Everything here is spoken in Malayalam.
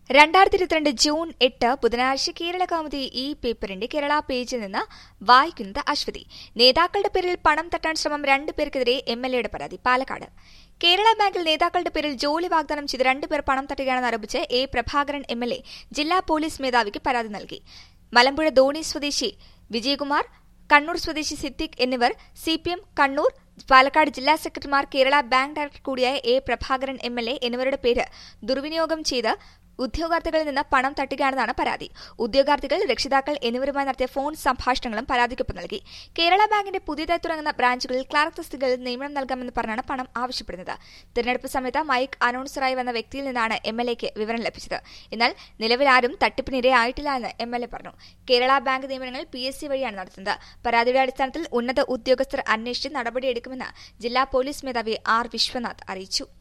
രണ്ടായിരത്തി ഇരുപത്തിരണ്ട് ജൂൺ എട്ട് ബുധനാഴ്ച കേരള കൗമുദി ഈ പേപ്പറിന്റെ കേരള പേജിൽ നിന്ന് വായിക്കുന്നത് അശ്വതി നേതാക്കളുടെ പേരിൽ പണം തട്ടാൻ ശ്രമം രണ്ടു പേർക്കെതിരെ എം എൽ എയുടെ പരാതി പാലക്കാട് കേരള ബാങ്കിൽ നേതാക്കളുടെ പേരിൽ ജോലി വാഗ്ദാനം ചെയ്ത് രണ്ടുപേർ പണം തട്ടുകയാണെന്ന് ആരോപിച്ച് A Prabhakaran M L A ജില്ലാ പോലീസ് മേധാവിക്ക് പരാതി നൽകി മലമ്പുഴ ധോണി സ്വദേശി വിജയകുമാർ കണ്ണൂർ സ്വദേശി സിദ്ദിഖ് എന്നിവർ സിപിഎം കണ്ണൂർ പാലക്കാട് ജില്ലാ സെക്രട്ടറിമാർ കേരള ബാങ്ക് ഡയറക്ടർ കൂടിയായ A Prabhakaran M L A എന്നിവരുടെ പേര് ദുർവിനിയോഗം ചെയ്ത് ഉദ്യോഗാർത്ഥികളിൽ നിന്ന് പണം തട്ടുകയാണെന്നാണ് പരാതി ഉദ്യോഗാർത്ഥികൾ രക്ഷിതാക്കൾ എന്നിവരുമായി നടത്തിയ ഫോൺ സംഭാഷണങ്ങളും പരാതിക്കൊപ്പം നൽകി കേരള ബാങ്കിന്റെ പുതിയതായി തുടങ്ങുന്ന ബ്രാഞ്ചുകളിൽ ക്ലാർക്ക് തസ്തികകളിൽ നിയമനം നൽകാമെന്ന് പറഞ്ഞാണ് പണം ആവശ്യപ്പെടുന്നത് തിരഞ്ഞെടുപ്പ് സമയത്ത് മൈക്ക് അനൗൺസറായി വന്ന വ്യക്തിയിൽ നിന്നാണ് എം എൽ എക്ക് വിവരം ലഭിച്ചത് എന്നാൽ നിലവിൽ ആരും തട്ടിപ്പിനിരയായിട്ടില്ല എന്ന് എം എൽ എ പറഞ്ഞു കേരള ബാങ്ക് നിയമനങ്ങൾ പി എസ് സി വഴിയാണ് നടത്തുന്നത് പരാതിയുടെ അടിസ്ഥാനത്തിൽ ഉന്നത ഉദ്യോഗസ്ഥർ അന്വേഷിച്ച് നടപടിയെടുക്കുമെന്ന് ജില്ലാ പോലീസ് മേധാവി ആർ വിശ്വനാഥ് അറിയിച്ചു